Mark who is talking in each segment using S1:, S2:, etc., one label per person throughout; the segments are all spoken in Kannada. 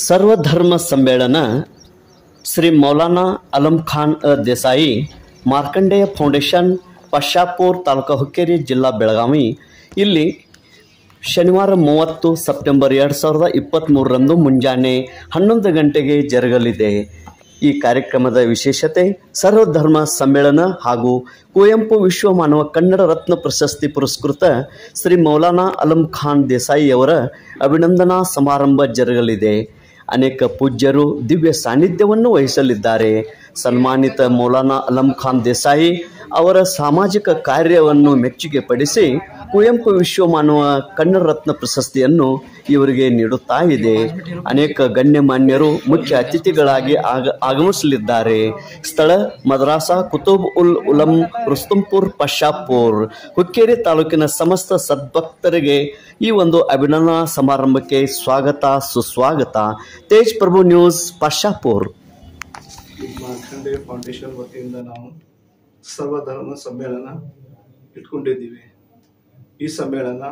S1: ಸರ್ವಧರ್ಮ ಸಮ್ಮೇಳನ ಶ್ರೀ ಮೌಲಾನಾ ಅಲಂ ಖಾನ್ ಅ ದೇಸಾಯಿ ಮಾರ್ಕಂಡೇಯ ಫೌಂಡೇಶನ್ ಪಶಾಪುರ್ ತಾಲೂಕು ಹುಕ್ಕೇರಿ ಜಿಲ್ಲಾ ಬೆಳಗಾವಿ ಇಲ್ಲಿ ಶನಿವಾರ ಮೂವತ್ತು ಸೆಪ್ಟೆಂಬರ್ ಎರಡು ಸಾವಿರದ ಇಪ್ಪತ್ತ್ಮೂರರಂದು ಮುಂಜಾನೆ ಹನ್ನೊಂದು ಗಂಟೆಗೆ ಜರುಗಲಿದೆ ಈ ಕಾರ್ಯಕ್ರಮದ ವಿಶೇಷತೆ ಸರ್ವಧರ್ಮ ಸಮ್ಮೇಳನ ಹಾಗೂ ಕುವೆಂಪು ವಿಶ್ವ ಮಾನವ ಕನ್ನಡ ರತ್ನ ಪ್ರಶಸ್ತಿ ಪುರಸ್ಕೃತ ಶ್ರೀ ಮೌಲಾನಾ ಅಲಂ ಖಾನ್ ದೇಸಾಯಿಯವರ ಅಭಿನಂದನಾ ಸಮಾರಂಭ ಜರುಗಲಿದೆ ಅನೇಕ ಪೂಜ್ಯರು ದಿವ್ಯ ಸಾನ್ನಿಧ್ಯವನ್ನು ವಹಿಸಲಿದ್ದಾರೆ ಸನ್ಮಾನಿತ ಮೌಲಾನಾ ಅಲಂ ಖಾನ್ ದೇಸಾಯಿ ಅವರ ಸಾಮಾಜಿಕ ಕಾರ್ಯವನ್ನು ಮೆಚ್ಚುಗೆ ಪಡಿಸಿ ಕುವೆಂಪು ವಿಶ್ವ ಮಾನವ ಕನ್ನಡ ರತ್ನ ಪ್ರಶಸ್ತಿಯನ್ನು ಇವರಿಗೆ ನೀಡುತ್ತಾ ಇದೆ ಅನೇಕ ಗಣ್ಯಮಾನ್ಯರು ಮುಖ್ಯ ಅತಿಥಿಗಳಾಗಿ ಆಗ ಆಗಮಿಸಲಿದ್ದಾರೆ ಸ್ಥಳ ಮದ್ರಾಸಾ ಕುತುಬ್ ಉಲ್ ಉಲಂ ರುಸ್ತುಂಪುರ್ ಪಶಾಪುರ್ ಹುಕ್ಕೇರಿ ತಾಲೂಕಿನ ಸಮಸ್ತ ಸದ್ಭಕ್ತರಿಗೆ ಈ ಒಂದು ಅಭಿನಂದನಾ ಸಮಾರಂಭಕ್ಕೆ ಸ್ವಾಗತ ಸುಸ್ವಾಗತ ತೇಜ್ ಪ್ರಭು ನ್ಯೂಸ್ ಪಶಾಪುರ್
S2: ಮಾರ್ಕಂಡೆ ಫೌಂಡೇಶನ್ ವತಿಯಿಂದ ನಾವು ಸರ್ವಧರ್ಮ ಸಮ್ಮೇಳನ ಇಟ್ಕೊಂಡಿದ್ದೀವಿ ಈ ಸಮ್ಮೇಳನ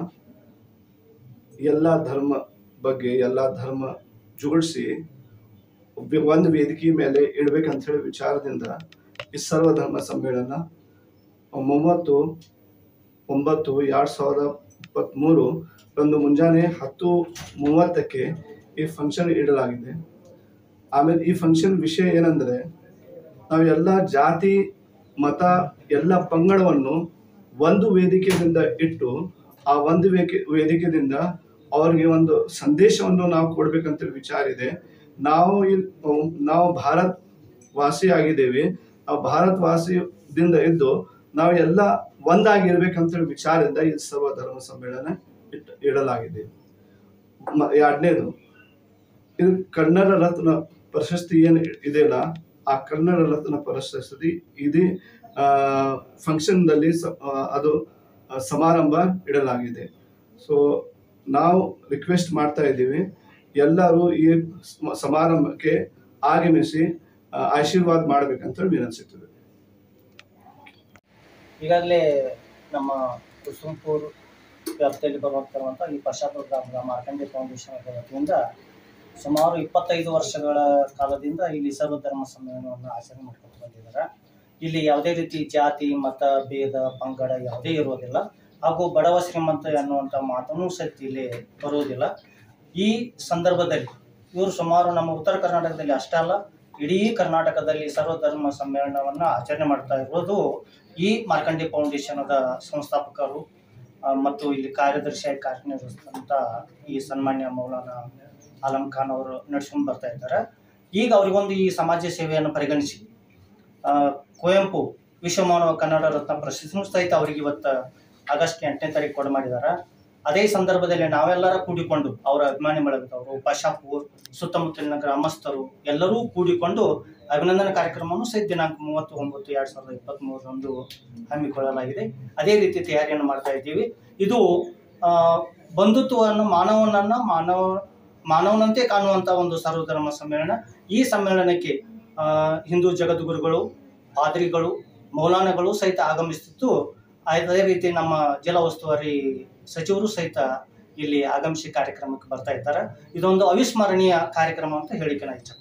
S2: ಎಲ್ಲ ಧರ್ಮ ಬಗ್ಗೆ ಎಲ್ಲ ಧರ್ಮ ಜೋಡಿಸಿ ಒಂದು ವೇದಿಕೆ ಮೇಲೆ ಇಡ್ಬೇಕಂತ ಹೇಳಿ ವಿಚಾರದಿಂದ ಈ ಸರ್ವಧರ್ಮ ಸಮ್ಮೇಳನ ಮೂವತ್ತು ಒಂಬತ್ತು ಎರಡು ಸಾವಿರದ ಇಪ್ಪತ್ತ್ಮೂರು ರಂದು ಮುಂಜಾನೆ ಹತ್ತು ಮೂವತ್ತಕ್ಕೆ ಈ ಫಂಕ್ಷನ್ ಇಡಲಾಗಿದೆ ಆಮೇಲೆ ಈ ಫಂಕ್ಷನ್ ವಿಷಯ ಏನಂದ್ರೆ ನಾವು ಎಲ್ಲ ಜಾತಿ ಮತ ಎಲ್ಲ ಪಂಗಡವನ್ನು ಒಂದು ವೇದಿಕೆಯಿಂದ ಇಟ್ಟು ಆ ಒಂದು ವೇದಿಕೆ ವೇದಿಕೆದಿಂದ ಅವ್ರಿಗೆ ಒಂದು ಸಂದೇಶವನ್ನು ನಾವು ಕೊಡ್ಬೇಕಂತ ವಿಚಾರ ಇದೆ ನಾವು ಇಲ್ ನಾವು ಭಾರತ್ ವಾಸಿ ಆಗಿದ್ದೇವೆ ನಾವು ಭಾರತ್ ವಾಸಿದಿಂದ ಇದ್ದು ನಾವು ಎಲ್ಲ ಒಂದಾಗಿರ್ಬೇಕಂತ ವಿಚಾರದಿಂದ ಈ ಸರ್ವ ಧರ್ಮ ಸಮ್ಮೇಳನ ಇಟ್ ಇಡಲಾಗಿದೆ ಮ- ಎರಡನೇದು ಇದು ಕನ್ನಡ ರತ್ನ ಪ್ರಶಸ್ತಿ ಏನು ಇದೆಯಲ್ಲ ಆ ಕನ್ನಡ ರತ್ನ ಪ್ರಶಸ್ತಿ ಇದೇ ಫಂಕ್ಷನ್ದಲ್ಲಿ ಅದು ಆ, ಸಮಾರಂಭ ಇಡಲಾಗಿದೆ ಸೊ ನಾವು ರಿಕ್ವೆಸ್ಟ್ ಮಾಡ್ತಾ ಇದ್ದೀವಿ ಎಲ್ಲರೂ ಈ ಸಮ- ಸಮಾರಂಭಕ್ಕೆ ಆಗಮಿಸಿ ಆ, ಆಶೀರ್ವಾದ ಮಾಡ್ಬೇಕಂತ ವಿನಂತಿಸುತ್ತೇವೆ
S3: ಈಗಾಗಲೇ ನಮ್ಮ ಕುಸುಂಪುರ್ ವ್ಯಾಪ್ತಿಯಲ್ಲಿ ಬರುವಂತಿರುವಂಥ ಈ ಪಶ್ಚಾತ್ಪ ಗ್ರಾಮದ ಮಾರ್ಕಂಡೆ ಫೌಂಡೇಶನ್ ಅದರ ವತಿಯಿಂದ ಸುಮಾರು ಇಪ್ಪತ್ತೈದು ವರ್ಷಗಳ ಕಾಲದಿಂದ ಇಲ್ಲಿ ಸರ್ವಧರ್ಮ ಸಮ್ಮೇಳನವನ್ನು ಆಚರಣೆ ಮಾಡ್ಕೊಂಡು ಬಂದಿದ್ದಾರೆ ಇಲ್ಲಿ ಯಾವುದೇ ರೀತಿ ಜಾತಿ ಮತ ಭೇದ ಪಂಗಡ ಯಾವುದೇ ಇರುವುದಿಲ್ಲ ಹಾಗೂ ಬಡವ ಶ್ರೀಮಂತ ಎನ್ನುವಂಥ ಮಾತನ್ನು ಸಹಿತ ಇಲ್ಲಿ ಬರುವುದಿಲ್ಲ ಈ ಸಂದರ್ಭದಲ್ಲಿ ಇವರು ಸುಮಾರು ನಮ್ಮ ಉತ್ತರ ಕರ್ನಾಟಕದಲ್ಲಿ ಅಷ್ಟೇ ಅಲ್ಲ ಇಡೀ ಕರ್ನಾಟಕದಲ್ಲಿ ಸರ್ವಧರ್ಮ ಸಮ್ಮೇಳನವನ್ನು ಆಚರಣೆ ಮಾಡ್ತಾ ಇರೋದು ಈ ಮಾರ್ಕಂಡಿ ಫೌಂಡೇಶನದ ಸಂಸ್ಥಾಪಕರು ಆ, ಮತ್ತು ಇಲ್ಲಿ ಕಾರ್ಯದರ್ಶಿಯಾಗಿ ಕಾರ್ಯನಿರ್ವಹಿಸಿದಂಥ ಈ ಸನ್ಮಾನ್ಯ ಮೌಲಾನಾ ಆಲಂ ಖಾನ್ ಅವರು ನಡ್ಸ್ಕೊಂಡು ಬರ್ತಾ ಇದ್ದಾರೆ ಈಗ ಅವರಿಗೊಂದು ಈ ಸಮಾಜ ಸೇವೆಯನ್ನು ಪರಿಗಣಿಸಿ ಆ, ಕುವೆಂಪು ವಿಶ್ವಮಾನವ ಕನ್ನಡ ರತ್ನ ಪ್ರಶಸ್ತಿನೂ ಸಹಿತ ಅವರಿಗೆ ಇವತ್ತು ಆಗಸ್ಟ್ ಎಂಟನೇ ತಾರೀಕು ಕೊಡ ಮಾಡಿದ್ದಾರೆ ಅದೇ ಸಂದರ್ಭದಲ್ಲಿ ನಾವೆಲ್ಲರ ಕೂಡಿಕೊಂಡು ಅವರ ಅಭಿಮಾನಿ ಬಳಗದವರು ಪಶಾಪುರ್ ಸುತ್ತಮುತ್ತಲಿನ ಗ್ರಾಮಸ್ಥರು ಎಲ್ಲರೂ ಕೂಡಿಕೊಂಡು ಅಭಿನಂದನಾ ಕಾರ್ಯಕ್ರಮವನ್ನು ಸಹಿತ ದಿನಾಂಕ ಮೂವತ್ತು ಒಂಬತ್ತು ಎರಡು ಸಾವಿರದ ಇಪ್ಪತ್ತ್ ಮೂರರಂದು ಹಮ್ಮಿಕೊಳ್ಳಲಾಗಿದೆ ಅದೇ ರೀತಿ ತಯಾರಿಯನ್ನು ಮಾಡ್ತಾ ಇದ್ದೀವಿ ಇದು ಆ, ಬಂಧುತ್ವವನ್ನು ಮಾನವನನ್ನ ಮಾನವ ಮಾನವನಂತೆ ಕಾಣುವಂತ ಒಂದು ಸರ್ವಧರ್ಮ ಸಮ್ಮೇಳನ ಈ ಸಮ್ಮೇಳನಕ್ಕೆ ಆ, ಹಿಂದೂ ಜಗದ್ಗುರುಗಳು ಪಾದ್ರಿಗಳು ಮೌಲಾನಗಳು ಸಹಿತ ಆಗಮಿಸುತ್ತಿದ್ದು ಅದೇ ರೀತಿ ನಮ್ಮ ಜಿಲ್ಲಾ ಉಸ್ತುವಾರಿ ಸಚಿವರು ಸಹಿತ ಇಲ್ಲಿ ಆಗಮಿಸಿ ಕಾರ್ಯಕ್ರಮಕ್ಕೆ ಬರ್ತಾ ಇದ್ದಾರೆ ಇದೊಂದು ಅವಿಸ್ಮರಣೀಯ ಕಾರ್ಯಕ್ರಮ ಅಂತ ಹೇಳಿಕೆ ನಾನು ಇಚ್ಛೆ